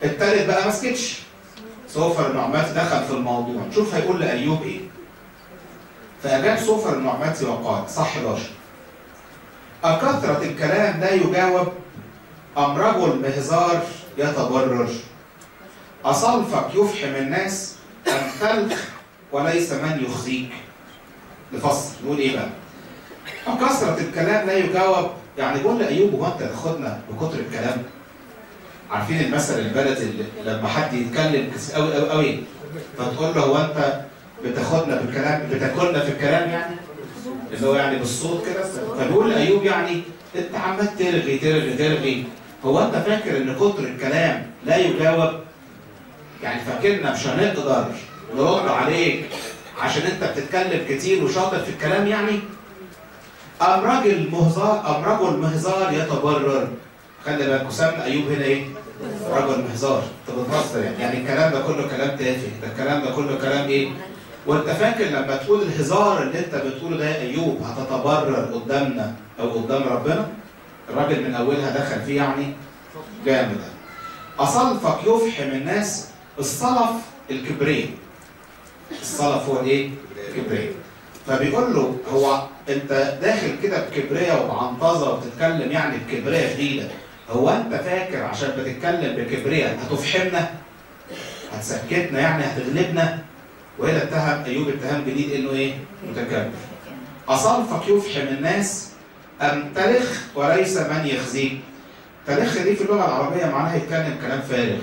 التالت بقى ما سكتش سوفر النعماتي دخل في الموضوع شوف هيقول لايوب ايه فاجاب سوفر النعماتي وقال صح 11 أكثرة الكلام لا يجاوب أم رجل مهزار يتبرر أصلفك يفحم الناس أم تلخ وليس من يخزيك نفسر نقول إيه بقى أكثرة الكلام لا يجاوب يعني بقول لأيوب هو أنت تاخدنا بكتر الكلام عارفين المثل البلدي اللي لما حد يتكلم كتير قوي قوي قوي فتقول له هو أنت بتاخدنا بالكلام بتاكلنا في الكلام يعني اللي هو يعني بالصوت كده فبيقول ايوب يعني انت عمال ترغي ترغي ترغي هو انت فاكر ان كتر الكلام لا يجاوب يعني فاكرنا مش هنقدر نرد عليك عشان انت بتتكلم كتير وشاطر في الكلام يعني ام راجل مهزار ام رجل مهزار يتبرر خلي بالك وسمى ايوب هنا ايه؟ رجل مهزار انت بتهزر يعني يعني الكلام ده كله كلام تافه ده الكلام ده كله كلام ايه؟ وانت فاكر لما تقول الهزار اللي انت بتقوله ده يا ايوب هتتبرر قدامنا او قدام ربنا الراجل من اولها دخل فيه يعني جامد اصلفك يفحم الناس الصلف الكبرياء الصلف هو الايه؟ الكبرياء فبيقول له هو انت داخل كده بكبرياء وبعنطزه وبتتكلم يعني بكبرياء شديده هو انت فاكر عشان بتتكلم بكبرياء هتفحمنا؟ هتسكتنا يعني هتغلبنا؟ وهنا اتهم ايوب اتهام جديد انه ايه؟ متكبر. اصلفك يفحم الناس ام تلخ وليس من يخزيك. تلخ دي في اللغه العربيه معناها يتكلم كلام فارغ.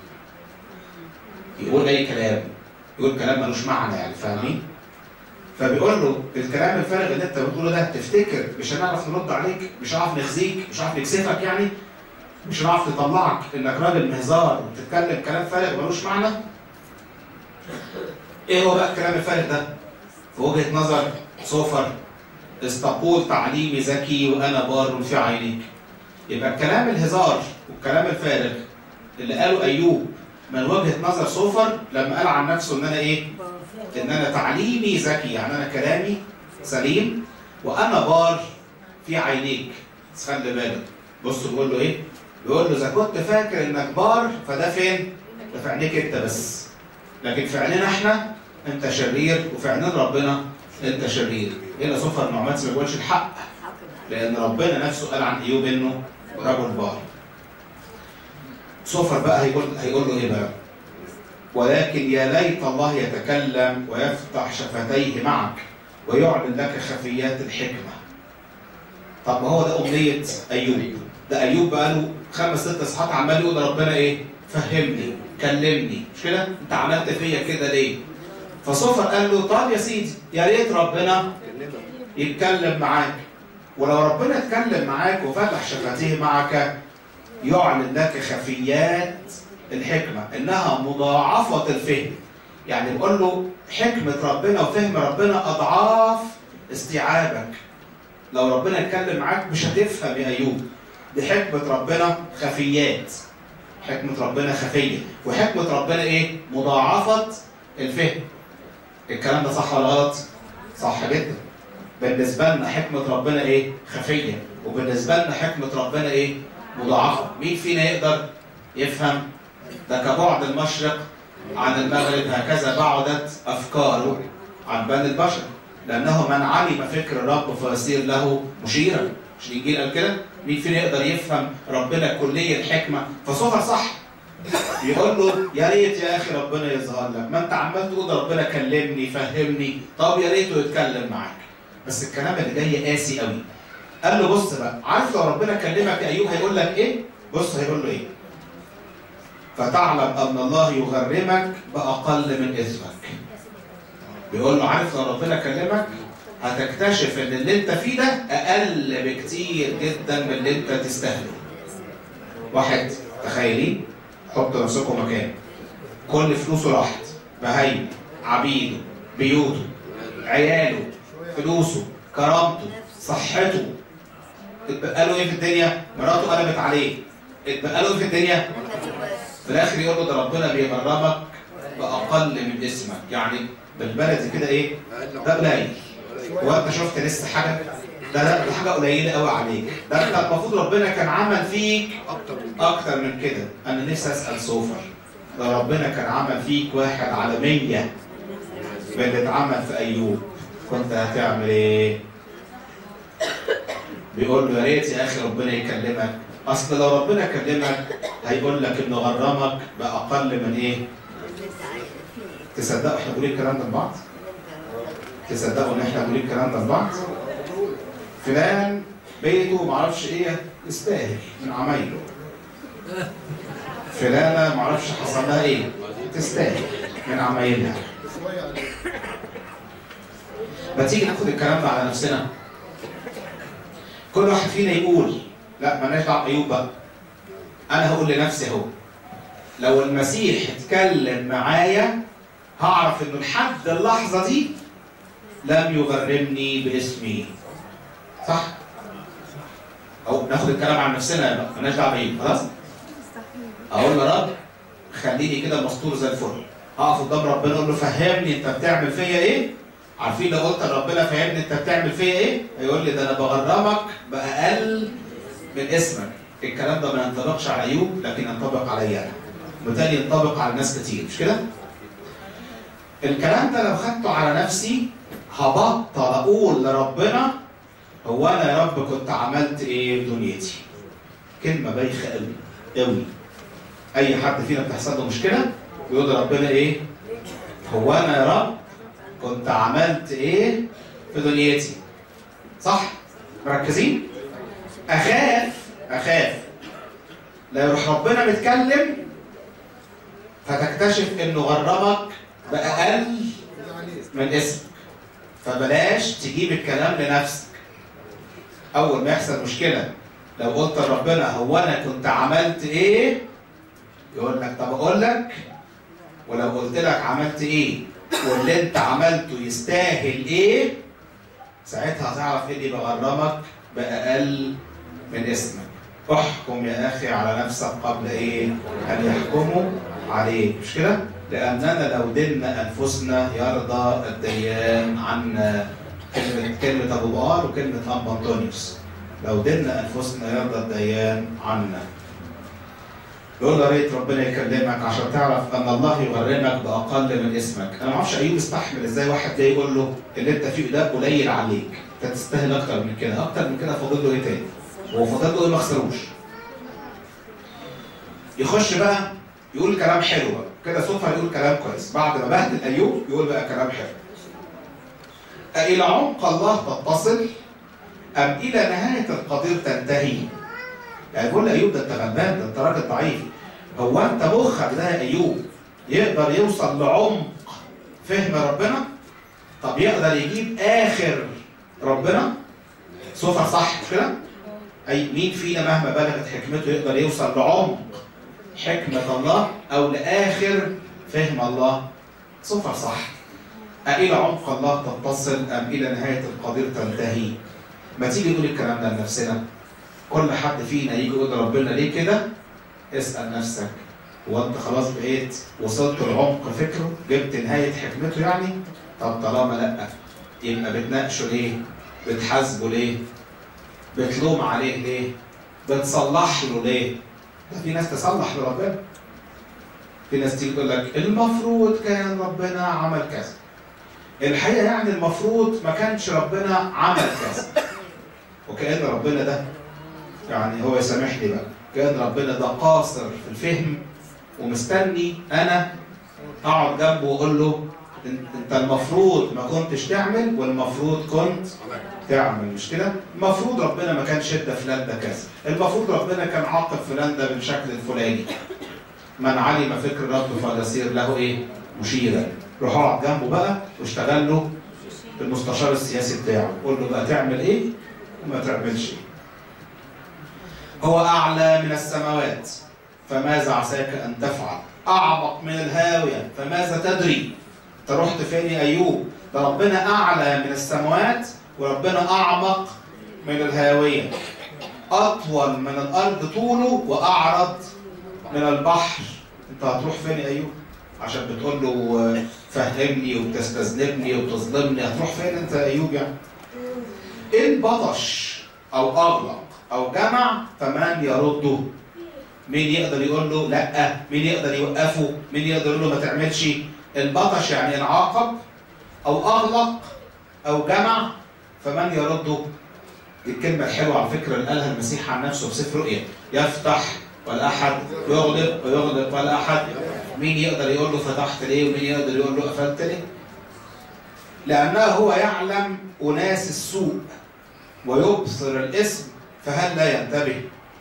يقول اي كلام. يقول كلام ملوش معنى يعني فاهمين؟ فبيقول له الكلام الفارغ اللي انت بتقوله ده تفتكر مش هنعرف نرد عليك؟ مش هنعرف نخزيك؟ مش هنعرف نكسفك يعني؟ مش هنعرف نطلعك انك راجل مهزار وبتتكلم كلام فارغ ملوش معنى؟ ايه هو بقى الكلام الفارغ ده؟ في وجهه نظر سوفر استقول تعليمي ذكي وانا بار في عينيك. يبقى الكلام الهزار والكلام الفارغ اللي قاله ايوب من وجهه نظر سوفر لما قال عن نفسه ان انا ايه؟ ان انا تعليمي ذكي يعني انا كلامي سليم وانا بار في عينيك. بس خلي بالك بص بيقول له ايه؟ بيقول له اذا كنت فاكر انك بار فده فين؟ ده في عينيك انت بس. لكن في عينينا احنا انت شرير وفي عينين ربنا انت شرير هنا سفر النعمات ما بيقولش الحق لان ربنا نفسه قال عن ايوب انه رجل بار سفر بقى هيقول هيقول له ايه بقى ولكن يا ليت الله يتكلم ويفتح شفتيه معك ويعلن لك خفيات الحكمه طب ما هو ده امنيه ايوب ده ايوب بقى له خمس ست اصحاب عمال يقول لربنا ايه فهمني كلمني مش كده انت عملت فيا كده ليه فسوفر قال له طب يا سيدي يا ريت ربنا يتكلم معاك ولو ربنا اتكلم معاك وفتح شفتيه معك يعلن لك خفيات الحكمة إنها مضاعفة الفهم يعني بيقول له حكمة ربنا وفهم ربنا أضعاف استيعابك لو ربنا اتكلم معاك مش هتفهم يا أيوب دي حكمة ربنا خفيات حكمة ربنا خفية وحكمة ربنا إيه؟ مضاعفة الفهم الكلام ده صح ولا غلط؟ صح جدا بالنسبة لنا حكمة ربنا إيه؟ خفية وبالنسبة لنا حكمة ربنا إيه؟ مضاعفة مين فينا يقدر يفهم ده كبعد المشرق عن المغرب هكذا بعدت أفكاره عن بني البشر لأنه من علم فكر الرب فيصير له مشيرا مش الإنجيل قال كده؟ مين فينا يقدر يفهم ربنا كلية الحكمة فصفر صح يقول له يا ريت يا اخي ربنا يظهر لك ما انت عمال تقول ربنا كلمني فهمني طب يا ريته يتكلم معاك بس الكلام اللي جاي قاسي قوي قال له بص بقى عارف لو ربنا كلمك يا ايوب هيقول لك ايه بص هيقول له ايه فتعلم ان الله يغرمك باقل من اثمك بيقول له عارف لو ربنا كلمك هتكتشف ان اللي انت فيه ده اقل بكتير جدا من اللي انت تستاهله واحد تخيلين حطوا نفسكم مكان كل فلوسه راحت بهايمه عبيده بيوته عياله فلوسه كرامته صحته اتبقى له ايه في الدنيا؟ مراته قلبت عليه اتبقى له ايه في الدنيا؟ في الاخر يقول له ده ربنا بيغرمك باقل من اسمك يعني بالبلدي كده ايه؟ ده قليل هو انت شفت لسه حاجه؟ ده ده, ده حاجه قليله قوي عليك ده انت المفروض ربنا كان عمل فيك اكتر من اكتر من كده انا نفسي اسال سوفر ده ربنا كان عمل فيك واحد على 100 من اللي اتعمل في ايوب كنت هتعمل ايه بيقول له يا ريت يا اخي ربنا يكلمك اصل لو ربنا كلمك هيقول لك انه غرمك باقل من ايه تصدقوا احنا بنقول الكلام ده لبعض تصدقوا ان احنا بنقول الكلام ده لبعض فلان بيته معرفش ايه يستاهل من عمايله فلانه معرفش حصل لها ايه تستاهل من عمايلها شويه عليك ما تيجي ناخد الكلام ده على نفسنا كل واحد فينا يقول لا مالناش دعوه بايوب بقى انا هقول لنفسي اهو لو المسيح اتكلم معايا هعرف انه لحد اللحظه دي لم يغرمني باسمي صح او ناخد الكلام عن نفسنا بقى مالناش دعوه بايوب خلاص اقول يا رب خليني كده مستور زي الفل اقف قدام ربنا اقول له فهمني انت بتعمل فيا ايه عارفين لو قلت لربنا فهمني انت بتعمل فيا ايه هيقول لي ده انا بغرمك باقل من اسمك الكلام ده ما ينطبقش على ايوب لكن ينطبق عليا انا وبالتالي ينطبق على ناس كتير مش كده الكلام ده لو خدته على نفسي هبطل اقول لربنا هو انا يا رب كنت عملت ايه في دنيتي كلمه بايخه قوي قوي اي حد فينا بتحصل له مشكله ويقول لربنا ايه هو انا يا رب كنت عملت ايه في دنيتي صح مركزين اخاف اخاف لا يروح ربنا متكلم فتكتشف انه غرمك باقل يعني من اسمك فبلاش تجيب الكلام لنفسك اول ما يحصل مشكله لو قلت لربنا هو انا كنت عملت ايه يقول لك طب اقول لك ولو قلت لك عملت ايه واللي انت عملته يستاهل ايه ساعتها هتعرف ايه اللي بغرمك باقل من اسمك احكم يا اخي على نفسك قبل ايه ان يحكموا عليك مش كده لاننا لو دلنا انفسنا يرضى الديان عنا كلمه كلمه ابو بقار وكلمه ام انطونيوس لو دلنا انفسنا يرضى الديان عنا يقول له يا ريت ربنا يكلمك عشان تعرف ان الله يغرمك باقل من اسمك انا ما اعرفش ايوب استحمل ازاي واحد جاي يقول له اللي انت فيه ده قليل عليك انت تستاهل اكتر من كده اكتر من كده فاضل له ايه تاني هو فاضل له ايه ما خسروش يخش بقى يقول كلام حلو بقى كده سوف يقول كلام كويس بعد ما بهدل ايوب يقول بقى كلام حلو أإلى عمق الله تتصل أم إلى نهاية القدير تنتهي؟ يعني بيقول لأيوب ده أنت غلبان ده أنت راجل ضعيف هو أنت مخك ده يا أيوب يقدر يوصل لعمق فهم ربنا؟ طب يقدر يجيب آخر ربنا؟ سوفر صح مش كده؟ أي مين فينا مهما بلغت حكمته يقدر يوصل لعمق حكمة الله أو لآخر فهم الله سوفر صح أإلى عمق الله تتصل أم إلى نهاية القدير تنتهي؟ ما تيجي نقول الكلام ده لنفسنا كل حد فينا يجي يقول ربنا ليه كده؟ اسأل نفسك هو أنت خلاص بقيت وصلت لعمق فكره؟ جبت نهاية حكمته يعني؟ طب طالما لأ يبقى بتناقشه ليه؟ بتحاسبه ليه؟ بتلوم عليه ليه؟ بتصلح له ليه؟ ده في ناس تصلح لربنا في ناس تيجي تقول لك المفروض كان ربنا عمل كذا الحقيقه يعني المفروض ما كانش ربنا عمل كذا وكأن ربنا ده يعني هو يسامحني بقى كأن ربنا ده قاصر في الفهم ومستني انا اقعد جنبه واقول له إن- انت المفروض ما كنتش تعمل والمفروض كنت تعمل مش كده؟ المفروض ربنا ما كانش ادى فلان ده كذا، المفروض ربنا كان عاقب فلان ده بالشكل الفلاني. من علم فكر الرب فليصير له ايه؟ مشيرا. روح اقعد جنبه بقى واشتغل له المستشار السياسي بتاعه، قول له بقى تعمل ايه وما تعملش ايه. هو اعلى من السماوات فماذا عساك ان تفعل؟ اعمق من الهاويه فماذا تدري؟ انت رحت فين يا ايوب؟ ده ربنا اعلى من السماوات وربنا اعمق من الهاويه اطول من الارض طوله واعرض من البحر انت هتروح فين يا ايوب عشان بتقول له آه، فهمني وبتستذنبني وبتظلمني هتروح فين انت يا ايوب يعني ان بطش او اغلق او جمع فمن يرده مين يقدر يقول له لا مين يقدر يوقفه مين يقدر يقول له ما تعملش البطش يعني ان عاقب او اغلق او جمع فمن يرده دي الكلمة الحلوة على فكرة اللي قالها المسيح عن نفسه في سفر رؤيا يفتح ولا أحد يغلق ويغلق ولا أحد مين يقدر يقول له فتحت ليه ومين يقدر يقول له قفلت ليه؟ لأنه هو يعلم أناس السوء ويبصر الاسم فهل لا ينتبه؟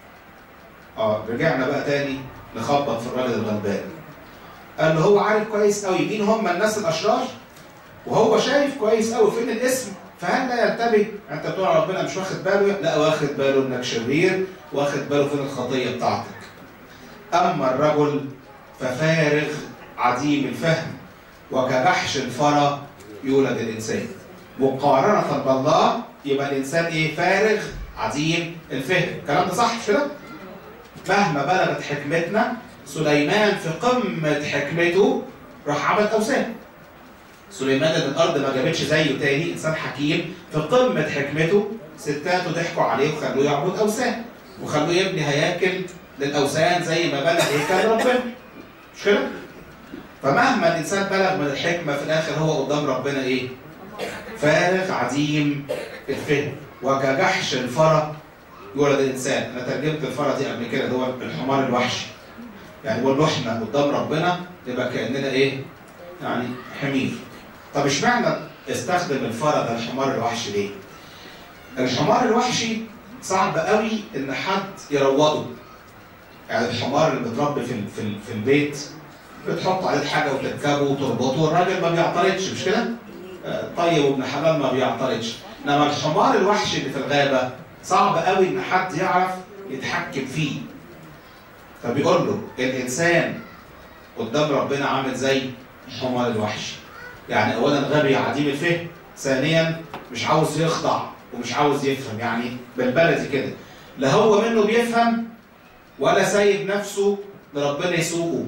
اه رجعنا بقى تاني نخبط في الراجل الغلبان. قال له هو عارف كويس قوي مين هم الناس الأشرار وهو شايف كويس قوي فين الاسم فهل لا ينتبه؟ انت بتقول ربنا مش واخد باله؟ لا واخد باله انك شرير، واخد باله فين الخطيه بتاعتك. اما الرجل ففارغ عديم الفهم وكجحش الفرى يولد الانسان. مقارنة بالله يبقى الانسان ايه؟ فارغ عديم الفهم، الكلام ده صح مش كده؟ مهما بلغت حكمتنا سليمان في قمة حكمته راح عمل اوثان. سليمان اللي الارض ما جابتش زيه تاني انسان حكيم في قمه حكمته ستاته ضحكوا عليه وخلوه يعبد اوثان وخلوه يبني هياكل للاوثان زي ما بلغ هيكل ربنا مش كده؟ فمهما الانسان بلغ من الحكمه في الاخر هو قدام ربنا ايه؟ فارغ عديم الفهم وكجحش الفرى يولد الانسان انا ترجمت الفرى دي قبل كده اللي هو الحمار الوحشي يعني هو احنا قدام ربنا يبقى كاننا ايه؟ يعني حمير طب اشمعنى استخدم الفرد ده الحمار الوحشي ليه؟ الحمار الوحشي صعب قوي ان حد يروضه. يعني الحمار اللي بيتربي في في, في البيت بتحط عليه حاجه وتركبه وتربطه والراجل ما بيعترضش مش كده؟ آه، طيب وابن حلال ما بيعترضش. انما الحمار الوحشي اللي في الغابه صعب قوي ان حد يعرف يتحكم فيه. فبيقول له الانسان قدام ربنا عامل زي الحمار الوحشي. يعني اولا غبي عديم الفهم ثانيا مش عاوز يخضع ومش عاوز يفهم يعني بالبلدي كده لا هو منه بيفهم ولا سايب نفسه لربنا يسوقه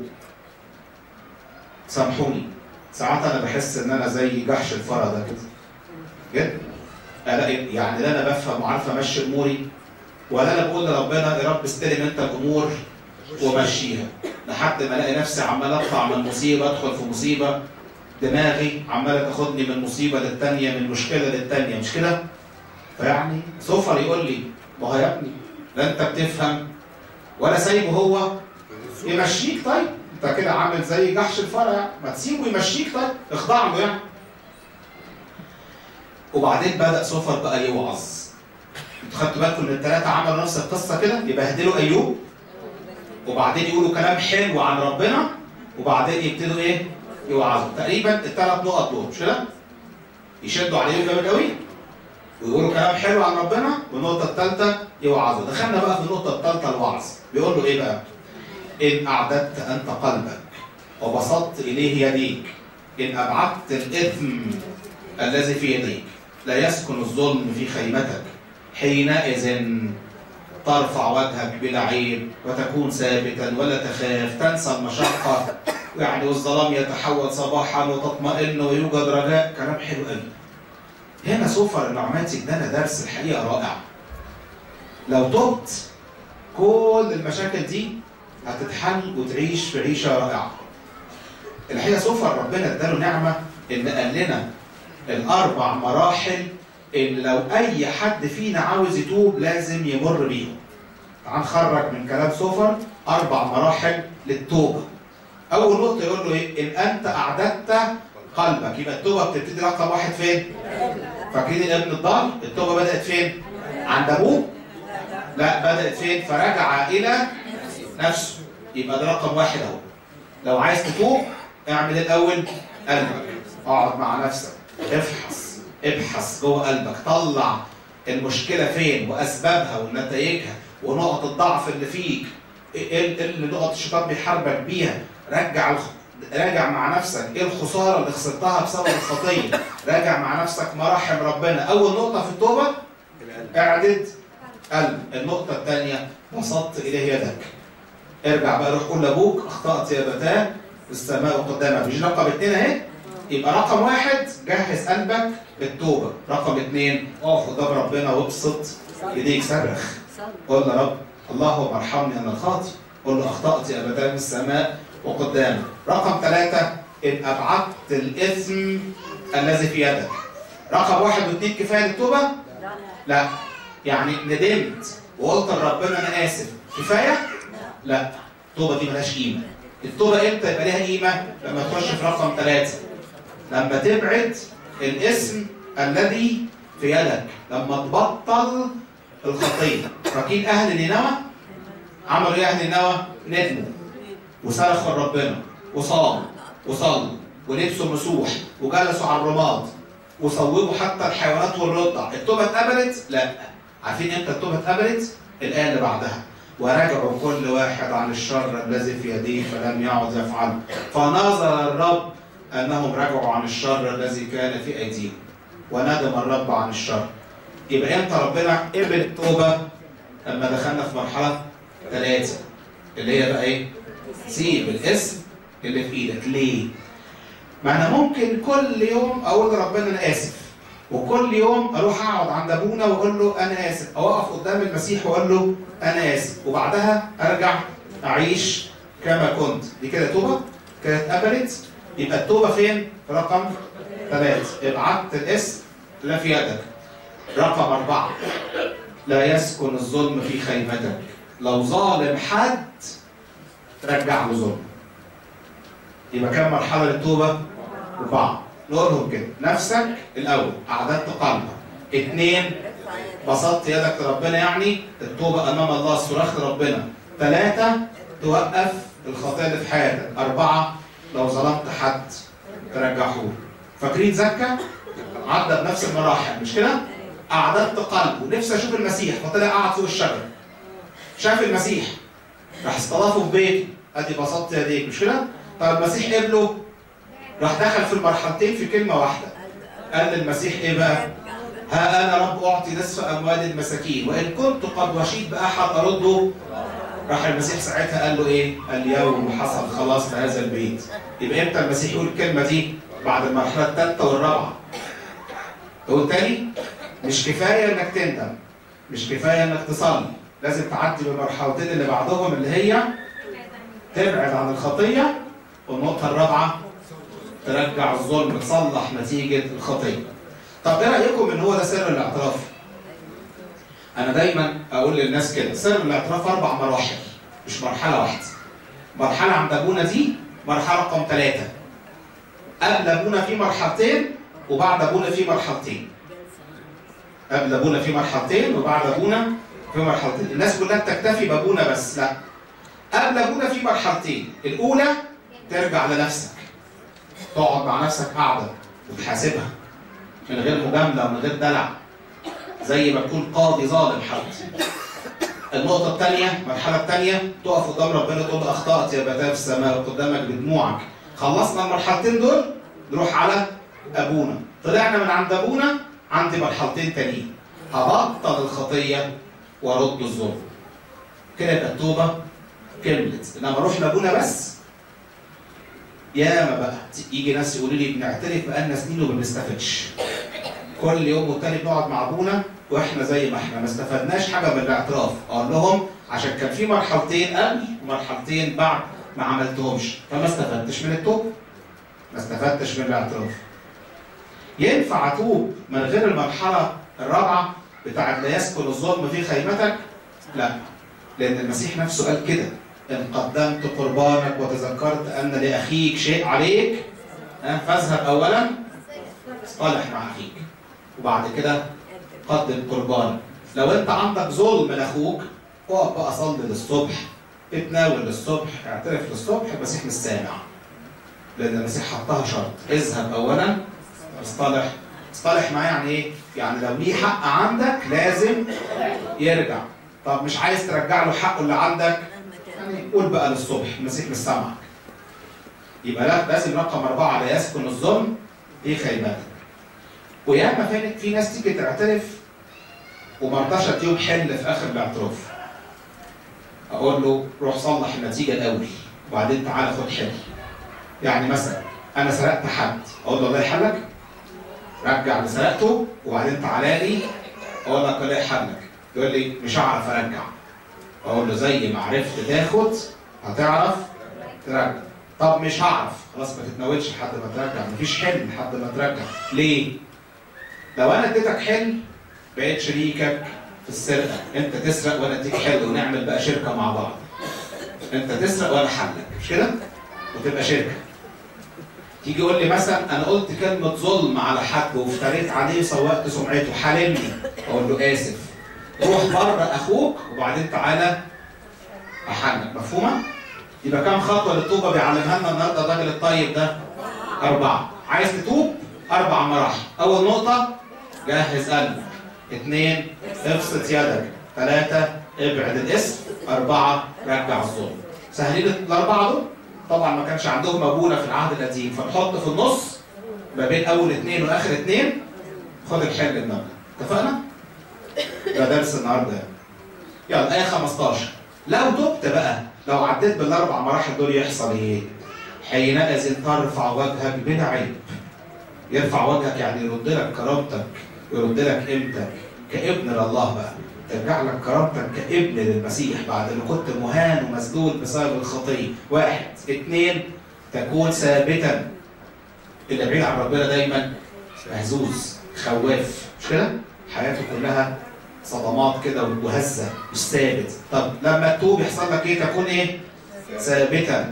سامحوني ساعات انا بحس ان انا زي جحش الفرا ده كده جد الاقي يعني لا انا بفهم وعارف امشي اموري ولا انا بقول لربنا يا رب استلم انت الامور ومشيها لحد ما الاقي نفسي عمال اطلع من مصيبه ادخل في مصيبه دماغي عماله تاخدني من مصيبه للتانيه من مشكله للتانيه مش كده؟ فيعني سفر يقول لي ما هو يا ابني لا انت بتفهم ولا سايبه هو يمشيك طيب انت كده عامل زي جحش الفرع ما تسيبه يمشيك طيب اخضع له يعني وبعدين بدا سفر بقى يوعظ انتوا خدتوا بالكم ان الثلاثه عملوا نفس القصه كده يبهدلوا ايوب وبعدين يقولوا كلام حلو عن ربنا وبعدين يبتدوا ايه؟ يوعظوا تقريبا الثلاث نقط دول مش كده؟ يشدوا عليه جامد قوي ويقولوا كلام حلو عن ربنا والنقطة الثالثة يوعظوا دخلنا بقى في النقطة الثالثة الوعظ بيقول له ايه بقى؟ إن أعددت أنت قلبك وبسطت إليه يديك إن أبعدت الإثم الذي في يديك لا يسكن الظلم في خيمتك حينئذ ترفع وجهك بلا عيب وتكون ثابتا ولا تخاف تنسى المشقة يعني والظلام يتحول صباحا وتطمئن ويوجد رجاء كلام حلو قوي هنا سوفر النعماتي ادانا درس الحقيقه رائع لو تبت كل المشاكل دي هتتحل وتعيش في عيشه رائعه الحقيقه سوفر ربنا اداله نعمه ان قال لنا الاربع مراحل اللي لو اي حد فينا عاوز يتوب لازم يمر بيهم تعال نخرج من كلام سوفر اربع مراحل للتوبه اول نقطه يقول له ايه ان انت اعددت قلبك يبقى التوبه بتبتدي رقم واحد فين فاكرين الابن الضال التوبه بدات فين عند ابوه لا بدات فين فرجع الى نفسه يبقى ده رقم واحد اهو لو عايز تتوب اعمل الاول قلبك اقعد مع نفسك افحص ابحث جوه قلبك طلع المشكله فين واسبابها ونتائجها ونقط الضعف اللي فيك ايه اللي نقط الشيطان بيحاربك بيها رجع الخ... راجع مع نفسك ايه الخساره اللي خسرتها بسبب الخطيه راجع مع نفسك مراحم ربنا اول نقطه في التوبه اعدد قلب النقطه الثانيه بسطت اليه يدك ارجع بقى روح قول لابوك اخطات يا ابتاه السماء قدامك مش رقم اثنين اهي يبقى رقم واحد جهز قلبك بالتوبه رقم اثنين اقف قدام ربنا وابسط ايديك صرخ قول يا رب اللهم ارحمني انا الخاطئ قل له اخطات يا ابدا السماء وقدامك رقم ثلاثه ان ابعدت الاثم الذي في يدك رقم واحد واثنين كفايه للتوبه لا يعني ندمت وقلت لربنا انا اسف كفايه لا التوبه دي ملهاش قيمه التوبه امتى يبقى ليها قيمه لما تخش في رقم ثلاثه لما تبعد الاسم الذي في يدك لما تبطل الخطيه فاكرين اهل نينوى عملوا ايه اهل نينوى ندموا وصرخوا لربنا وصاموا وصلوا ولبسوا مسوح وجلسوا على الرماد وصوبوا حتى الحيوانات والرضع التوبه اتقبلت لا عارفين امتى التوبه اتقبلت الايه اللي بعدها ورجعوا كل واحد عن الشر الذي في يديه فلم يعد يفعله فنظر الرب انهم رجعوا عن الشر الذي كان في ايديهم وندم الرب عن الشر يبقى امتى ربنا قبل التوبه لما دخلنا في مرحله ثلاثه اللي هي بقى ايه؟ سيب الاسم اللي في ايدك ليه؟ ما انا ممكن كل يوم اقول لربنا انا اسف وكل يوم اروح اقعد عند ابونا واقول له انا اسف او اقف قدام المسيح واقول له انا اسف وبعدها ارجع اعيش كما كنت دي كده توبه كده اتقبلت يبقى التوبه فين؟ في رقم ثلاثه ابعدت الاسم لا في يدك رقم اربعه لا يسكن الظلم في خيمتك لو ظالم حد رجع له ظلم يبقى كم مرحله للتوبه؟ اربعه نقولهم كده نفسك الاول اعددت قلبك اثنين بسطت يدك لربنا يعني التوبه امام الله صراخ لربنا ثلاثه توقف الخطيه اللي في حياتك اربعه لو ظلمت حد ترجعه له فاكرين زكا عدى بنفس المراحل مش كده اعددت قلبه نفسي اشوف المسيح فطلع قعد فوق الشجره شاف المسيح راح استضافه في بيته ادي بسطت يديك مش كده طب المسيح قبله راح دخل في المرحلتين في كلمة واحدة قال للمسيح ايه بقى ها انا رب اعطي نصف اموال المساكين وان كنت قد وشيت باحد ارده راح المسيح ساعتها قال له ايه اليوم حصل خلاص في هذا البيت يبقى امتى المسيح يقول الكلمة دي بعد المرحلة الثالثة والرابعة تقول تاني مش كفاية انك تندم مش كفاية انك تصلي لازم تعدي بالمرحلتين اللي بعدهم اللي هي تبعد عن الخطية والنقطة الرابعة ترجع الظلم تصلح نتيجة الخطية. طب ايه رأيكم ان هو ده سر الاعتراف؟ أنا دايما أقول للناس كده سر الاعتراف أربع مراحل مش مرحلة واحدة. مرحلة عند أبونا دي مرحلة رقم ثلاثة. قبل أبونا في مرحلتين وبعد أبونا في مرحلتين. قبل أبونا في مرحلتين وبعد أبونا في مرحلتين. الناس كلها بتكتفي بأبونا بس لا. قبل أبونا في مرحلتين، الأولى ترجع لنفسك. تقعد مع نفسك قاعدة وتحاسبها من غير مجاملة ومن غير دلع زي ما تكون قاضي ظالم حد النقطة الثانية المرحلة الثانية تقف قدام ربنا تقول له أخطأت يا بتاع في السماء قدامك بدموعك خلصنا المرحلتين دول نروح على أبونا طلعنا من عند أبونا عندي مرحلتين تانيين هبطل الخطية وأرد الظلم كده يبقى التوبة كملت إنما أروح لأبونا بس ياما بقى يجي ناس يقولوا لي بنعترف بقالنا سنين وما بنستفدش. كل يوم والتاني بنقعد مع ابونا واحنا زي ما احنا ما استفدناش حاجه من الاعتراف، اقول لهم عشان كان في مرحلتين قبل ومرحلتين بعد ما عملتهمش، فما استفدتش من التوب. ما استفدتش من الاعتراف. ينفع اتوب من غير المرحله الرابعه بتاعت لا يسكن الظلم في خيمتك؟ لا. لان المسيح نفسه قال كده إن قدمت قربانك وتذكرت أن لأخيك شيء عليك فاذهب أولا اصطلح مع أخيك وبعد كده قدم قربانك لو أنت عندك ظلم لأخوك اقف بقى صلي للصبح اتناول للصبح اعترف للصبح المسيح مش سامع لأن المسيح حطها شرط اذهب أولا اصطلح اصطلح معاه يعني إيه؟ يعني لو ليه حق عندك لازم يرجع طب مش عايز ترجع له حقه اللي عندك يعني قول بقى للصبح المسيح مش سامعك يبقى لا لازم رقم أربعة لا يسكن الظلم في خيمتك وياما في في ناس تيجي تعترف وما رضاش اديهم حل في اخر الاعتراف اقول له روح صلح النتيجه الاول وبعدين تعالى خد حل يعني مثلا انا سرقت حد اقول له الله يحلك رجع اللي سرقته وبعدين تعالى لي اقول لك الله يحلك يقول لي مش هعرف ارجع اقول له زي ما عرفت تاخد هتعرف ترجع طب مش هعرف خلاص ما تتناولش لحد ما ترجع مفيش حل لحد ما ترجع ليه؟ لو انا اديتك حل بقيت شريكك في السرقه انت تسرق وانا اديك حل ونعمل بقى شركه مع بعض انت تسرق وانا حلك مش كده؟ وتبقى شركه تيجي يقول لي مثلا انا قلت كلمه ظلم على حد وافتريت عليه وسوقت سمعته حللني اقول له اسف روح بره اخوك وبعدين تعالى احنك مفهومه؟ يبقى كام خطوه للتوبه بيعلمها لنا النهارده الراجل الطيب ده؟ اربعه عايز تتوب؟ اربع مراحل اول نقطه جهز قلبك اثنين ابسط يدك ثلاثه ابعد الاسم اربعه رجع الظلم سهلين الاربعه دول؟ طبعا ما كانش عندهم ابونا في العهد القديم فنحط في النص ما بين اول اثنين واخر اثنين خد الحل النهارده اتفقنا؟ ده درس النهارده يلا ايه 15 لو تبت بقى لو عديت بالاربع مراحل دول يحصل ايه؟ حينئذ ترفع وجهك بلا عيب يرفع وجهك يعني يرد لك كرامتك يرد لك قيمتك كابن لله بقى ترجع لك كرامتك كابن للمسيح بعد ما كنت مهان ومسدود بسبب الخطيه واحد اثنين تكون ثابتا اللي بعيد عن ربنا دايما مهزوز خواف مش كده؟ حياته كلها صدمات كده وهزه مش ثابت طب لما تتوب يحصل لك ايه تكون ايه ثابتا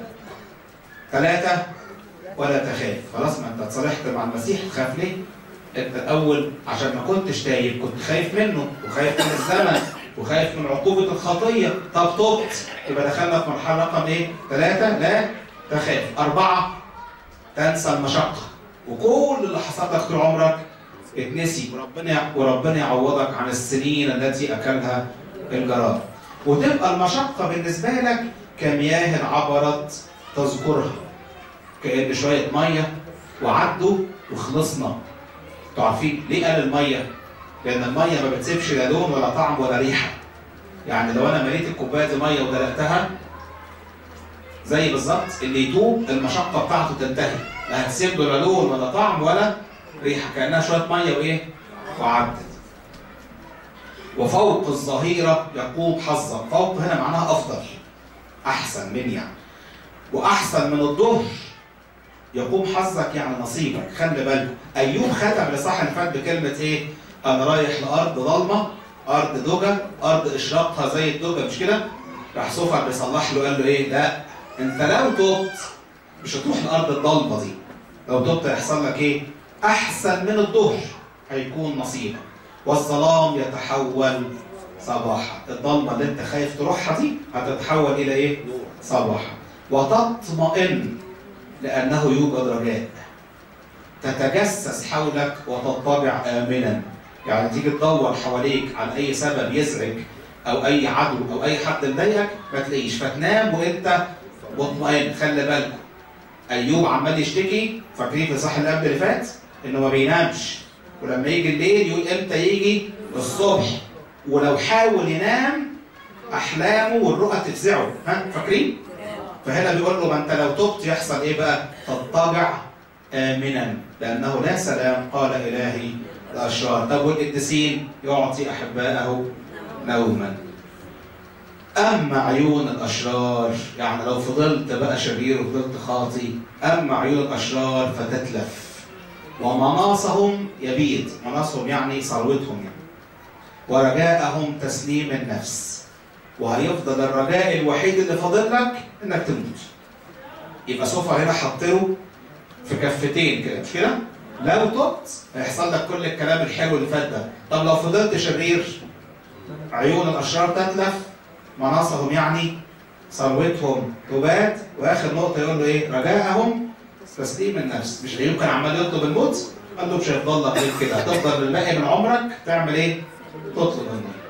ثلاثة ولا تخاف خلاص ما انت اتصالحت مع المسيح تخاف ليه انت الاول عشان ما كنتش تايب كنت خايف منه وخايف من الزمن وخايف من عقوبة الخطية طب تبت يبقى دخلنا في مرحلة رقم ايه ثلاثة لا تخاف أربعة تنسى المشقة وكل اللي حصل لك طول عمرك اتنسي وربنا وربنا يعوضك عن السنين التي اكلها الجراد وتبقى المشقه بالنسبه لك كمياه عبرت تذكرها كان شويه ميه وعدوا وخلصنا انتوا عارفين ليه قال الميه؟ لان الميه ما بتسيبش لا لون ولا طعم ولا ريحه يعني لو انا مليت الكوبايه دي ميه ودلقتها زي بالظبط اللي يتوب المشقه بتاعته تنتهي لا هتسيب له لا لون ولا طعم ولا ريحه كانها شويه ميه وايه؟ وعدت. وفوق الظهيره يقوم حظا، فوق هنا معناها افضل. احسن من يعني. واحسن من الظهر يقوم حظك يعني نصيبك، خلي بالك. ايوب ختم الاصحاح اللي فات بكلمه ايه؟ انا رايح لارض ضلمه، ارض دجى، ارض اشراقها زي الدجى مش كده؟ راح سفر بيصلح له قال له ايه؟ لا انت لو تبت مش هتروح الارض الضلمه دي. لو تبت هيحصل لك ايه؟ أحسن من الظهر هيكون نصيبك والظلام يتحول صباحا الضلمة اللي انت خايف تروحها دي هتتحول إلى إيه؟ صباحا وتطمئن لأنه يوجد رجاء تتجسس حولك وتطبع آمنا يعني تيجي تدور حواليك عن أي سبب يزعج أو أي عدو أو أي حد مضايقك ما تلاقيش فتنام وأنت مطمئن خلي بالكم أيوب عمال يشتكي فاكرين في الصح اللي قبل اللي فات؟ انه ما بينامش ولما يجي الليل يقول امتى يجي الصبح ولو حاول ينام احلامه والرؤى تفزعه ها فاكرين فهنا بيقول له ما انت لو تبت يحصل ايه بقى تضطجع امنا لانه لا سلام قال الهي الاشرار طب والقديسين يعطي احبائه نوما اما عيون الاشرار يعني لو فضلت بقى شرير وفضلت خاطي اما عيون الاشرار فتتلف ومناصهم يبيد مناصهم يعني ثروتهم يعني ورجاءهم تسليم النفس وهيفضل الرجاء الوحيد اللي فاضل لك انك تموت يبقى سوف هنا حط له في كفتين كده مش كده لو تبت هيحصل لك كل الكلام الحلو اللي فات ده طب لو فضلت شرير عيون الاشرار تتلف مناصهم يعني ثروتهم تبات واخر نقطه يقول له ايه رجاءهم تسليم النفس مش ايوب كان عمال يطلب الموت قال له مش هيفضل لك غير كده هتفضل الباقي من عمرك تعمل ايه؟ تطلب الموت